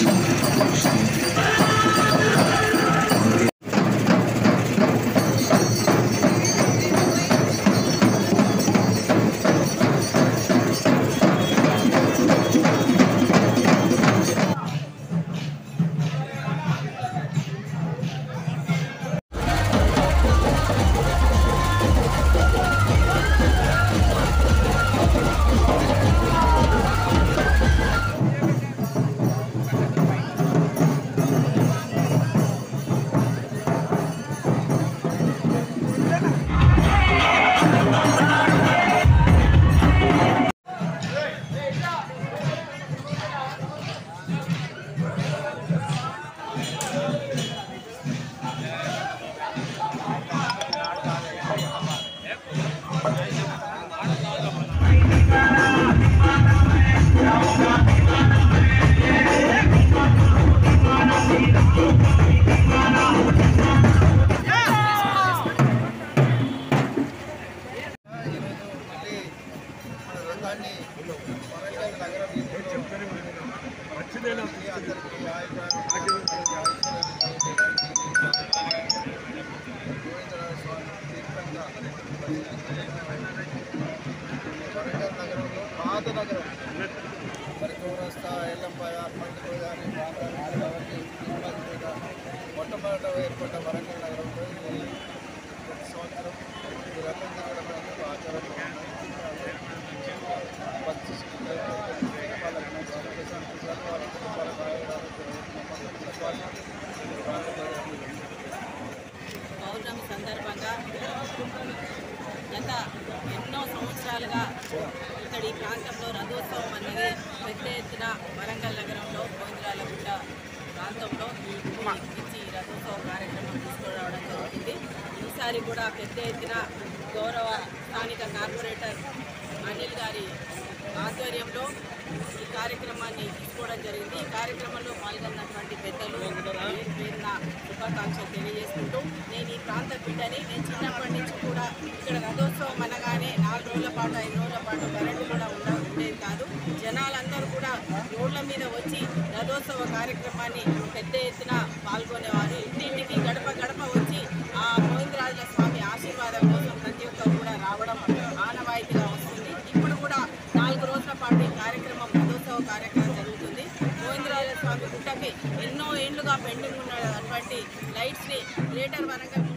వరంగల్ నగరంలో పాత నగరం మరి చౌరస్తా ఎల్లంపాయ పండుగ కానీ కాబట్టి మొట్టమొదట ఏర్పడ్డ వరంగల్ నగరంలో ఇది ప్రతి సంవత్సరం ఈ రథం తిరగడం అనేది ఆచారంలో ఉన్నది భక్తి శ్రద్ధలతో వాళ్ళకి మంచి సంతోషాలు వాళ్ళకి వాళ్ళ కార్యక్రమాలు పౌర్ణమి సందర్భంగా గత ఎన్నో సంవత్సరాలుగా ఇక్కడ ఈ ప్రాంతంలో రథోత్సవం అనేది పెద్ద ఎత్తున వరంగల్ నగరంలో గోవిందరాలగుట్ట ప్రాంతంలో ఇచ్చి ఈ రథోత్సవ కార్యక్రమం తీసుకురావడం జరుగుతుంది ఈసారి కూడా పెద్ద ఎత్తున గౌరవ స్థానిక కార్పొరేటర్ అనిల్ గారి ఆధ్వర్యంలో ఈ కార్యక్రమాన్ని తీసుకోవడం జరిగింది ఈ కార్యక్రమంలో పాల్గొన్నటువంటి పెద్దలు పేరు పేరున శుభాకాంక్షలు తెలియజేసుకుంటూ నేను ఈ ప్రాంత బిడ్డని నేను చిన్నప్పటి నుంచి కూడా ఇక్కడ రథోత్సవం అనగానే నాలుగు రోజుల పాటు ఐదు రోజుల పాటు కరెంటు కూడా ఉండ ఉండేది కాదు జనాలందరూ కూడా రోడ్ల మీద వచ్చి రథోత్సవ కార్యక్రమాన్ని పెద్ద ఎత్తున పాల్గొనేవారు ఇంటింటికి గడప గడప వచ్చి ఆ గోవిందరాజుల స్వామి ఆశీర్వాదం కోసం ప్రతి ఒక్కరు కూడా రావడం ఆనవాయితీగా వస్తుంది ఇప్పుడు కూడా నాలుగు రోజుల పాటు ఈ కార్యక్రమం రథోత్సవ కార్యక్రమం జరుగుతుంది గోవిందరాజుల స్వామి గుట్టకి ఎన్నో ఏళ్లుగా పెండింగ్ ఉన్నటువంటి లైట్స్ని గ్రేటర్ వరంగల్